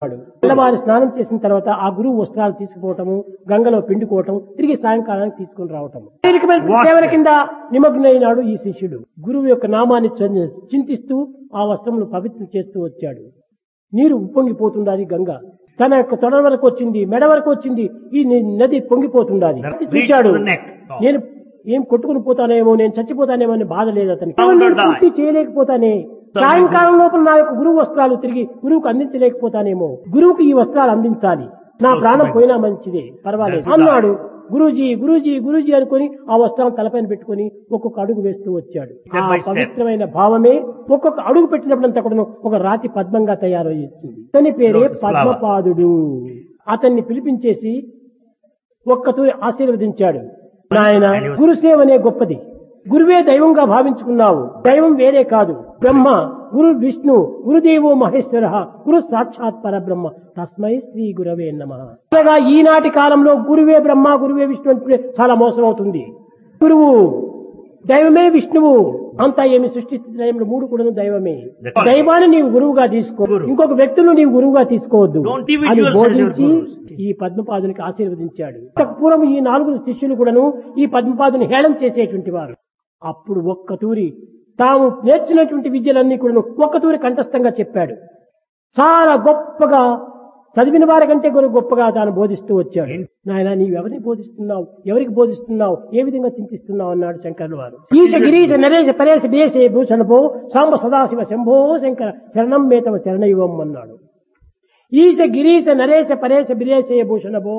వాడు తెల్లవారు స్నానం చేసిన తర్వాత ఆ గురువు వస్త్రాలు తీసుకుపోవటము గంగలో పిండుకోవటం తిరిగి సాయంకాలానికి తీసుకుని రావటం శారీరకమైన సేవల కింద నిమగ్నైనాడు ఈ శిష్యుడు గురువు యొక్క నామాన్ని చ- చింతిస్తూ ఆ వస్త్రములు పవిత్రం చేస్తూ వచ్చాడు నీరు ఉప్పొంగిపోతుండాది గంగ తన యొక్క తొడ వరకు వచ్చింది మెడ వరకు వచ్చింది ఈ ని- నది పొంగిపోతుండాది చూశాడు the neck. నేను ఏం కొట్టుకుని పోతానేమో నేను చచ్చిపోతానేమో అని బాధ లేదు అతనికి Don't నేను die. పూర్తి చేయలేకపోతానే సాయంకాలం లోపల నా యొక్క గురువు వస్త్రాలు తిరిగి గురువుకు అందించలేకపోతానేమో గురువుకి ఈ వస్త్రాలు అందించాలి నా ప్రాణం పోయినా మంచిదే పర్వాలేదు That's అన్నాడు గురూజీ గురూజీ గురూజీ అనుకొని ఆ వస్త్రాలను తలపైన పెట్టుకొని ఒక్కొక్క అడుగు వేస్తూ వచ్చాడు Step ఆ by step. పవిత్రమైన భావమే ఒక్కొక్క అడుగు పెట్టినప్పుడంతా కూడా ఒక రాతి పద్మంగా తయారవుతుంది అతని పేరే Lotus flower. పద్మపాదుడు అతన్ని పిలిపించేసి ఒక్కతూరి ఆశీర్వదించాడు నాయన And he was- గురుసేవ అనే గొప్పది గురువే దైవంగా భావించుకున్నావు దైవం వేరే కాదు బ్రహ్మ గురు విష్ణు గురుదేవో మహేశ్వర గురు సాక్షాత్ పరబ్రహ్మ తస్మై శ్రీ గురవే నమ అనగా ఈనాటి కాలంలో గురువే బ్రహ్మ గురువే విష్ణు అంటే చాలా మోసం అవుతుంది గురువు దైవమే విష్ణువు అంతా ఏమి సృష్టి స్థితి మూడు కూడా దైవమే That's- దైవాన్ని నీవు గురువుగా తీసుకో గురువు. ఇంకొక వ్యక్తులను నీవు గురువుగా తీసుకోవద్దు Don't give it అని yourself, బోధించి your gurus. ఈ పద్మపాదునికి ఆశీర్వదించాడు ఇంతకు పూర్వం ఈ నాలుగు శిష్యులు కూడాను ఈ పద్మపాదుని హేళన చేసేటువంటి వారు అప్పుడు ఒక్క తూరి తాము నేర్చినటువంటి విద్యలన్నీ కూడాను ఒక్క తూరి కంఠస్థంగా చెప్పాడు చాలా గొప్పగా చదివిన వారి కంటే కూడా గొప్పగా తాను బోధిస్తూ వచ్చాడు నాయన నీవు ఎవరిని బోధిస్తున్నావు ఎవరికి బోధిస్తున్నావు ఏ విధంగా చింతిస్తున్నావు అన్నాడు శంకరులు వారు ఈశ గిరీశ నరేశ పరేశ దేశే భూషణభో సాంబ సదాశివ శంభో శంకర శరణం మేతవ శరణయువం అన్నాడు ఈశ గిరీశ నరేశ పరేశ బిరేశయ భూషణభో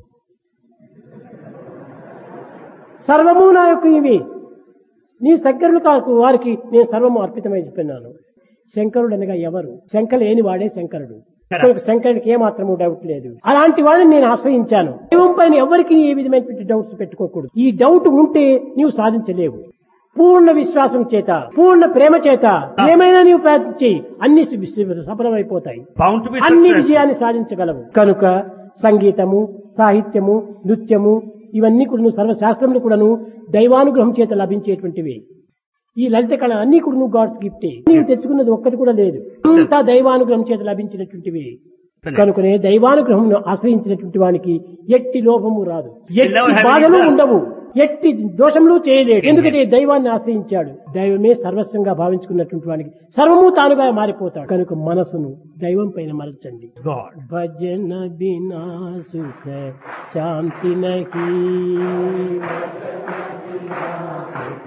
సర్వము నా యొక్క ఇవి నీ శంకరులు కాకు వారికి నేను సర్వము అర్పితమై చెప్పినాను శంకరుడు అనగా ఎవరు శంకర లేని వాడే శంకరుడు కనుక శంకరుడికి ఏమాత్రము డౌట్ లేదు అలాంటి వాడిని నేను ఆశ్రయించాను దైవం పైన ఎవరికి ఏ విధమైనటువంటి డౌట్స్ పెట్టుకోకూడదు ఈ డౌట్ ఉంటే నీవు సాధించలేవు పూర్ణ విశ్వాసం చేత పూర్ణ ప్రేమ చేత ఏమైనా నీవు ప్రయత్నించి అన్ని సు- సఫలమైపోతాయి Bound to be అన్ని successful. విజయాన్ని సాధించగలవు కనుక సంగీతము సాహిత్యము నృత్యము ఇవన్నీ కూడా సర్వశాస్త్రములు కూడాను దైవానుగ్రహం చేత లభించేటువంటివి ఈ లలిత కళ అన్ని కూడా గాడ్స్ గిఫ్టే నీవు తెచ్చుకున్నది ఒక్కటి కూడా లేదు అంతా దైవానుగ్రహం చేత లభించినటువంటివి కనుకనే దైవానుగ్రహం ఆశ్రయించినటువంటి వానికి ఎట్టి లోభము రాదు ఎట్టి never have బాధలు any ఉండవు ఎట్టి దోషములు చేయలేడు ఎందుకంటే దైవాన్ని ఆశ్రయించాడు దైవమే సర్వస్వంగా భావించుకున్నటువంటి వానికి సర్వము తానుగా మారిపోతాడు కనుక మనసును దైవం పైన మరచండి God. భజన బినా సుఖ శాంతి నహి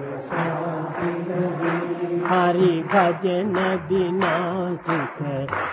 హరి భజన బినా సుఖ